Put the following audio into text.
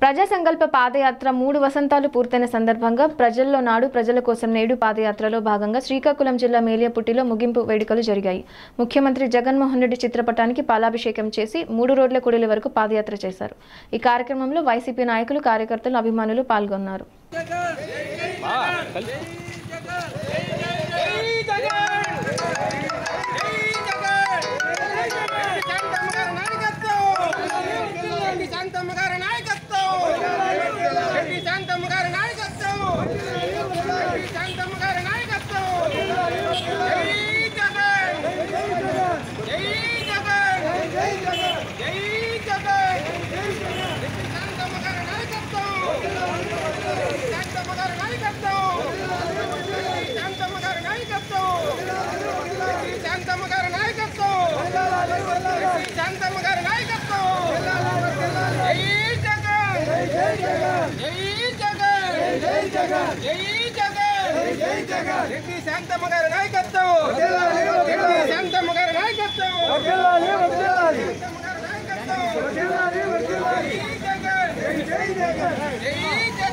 ప్రజా సంకల్ప పాదయాత్ర మూడు వసంతాలు పూర్తయిన సందర్భంగా ప్రజల్లో నాడు ప్రజల కోసం నేడు పాదయాత్రలో భాగంగా శ్రీకాకుళం జిల్లా మేలియపుట్టిలో ముగింపు వేడుకలు జరిగాయి ముఖ్యమంత్రి జగన్మోహన్ రెడ్డి చిత్రపటానికి పాలాభిషేకం చేసి మూడు రోడ్ల కుడిల వరకు పాదయాత్ర చేశారు ఈ కార్యక్రమంలో వైసీపీ నాయకులు కార్యకర్తలు అభిమానులు పాల్గొన్నారు శాంతమ్మ గారి నాయకత్వం శాంతమ్మ గారి నాయకత్వం శాంతమ్మ గారి నాయకత్వం జై జగన్ జై జగన్ జై జగన్ శాంతమ్మ గారి నాయకత్వం శాంతమ్మ గారి నాయకత్వం శాంతమ్మ గారి నాయకత్వం శాంతమ్మ గారి నాయకత్వం శాంతమ్మ గారి నాయకత్వం జై జగన్ జై జగన్ జై జగన్ జై జగన్ రెడ్డి శాంతమ్మ గారి నాయకత్వం రెడ్డి శాంతమ్మ గారి నాయకత్వం శాంతమ్మ గారి నాయకత్వం జై జగన్ జై జగన్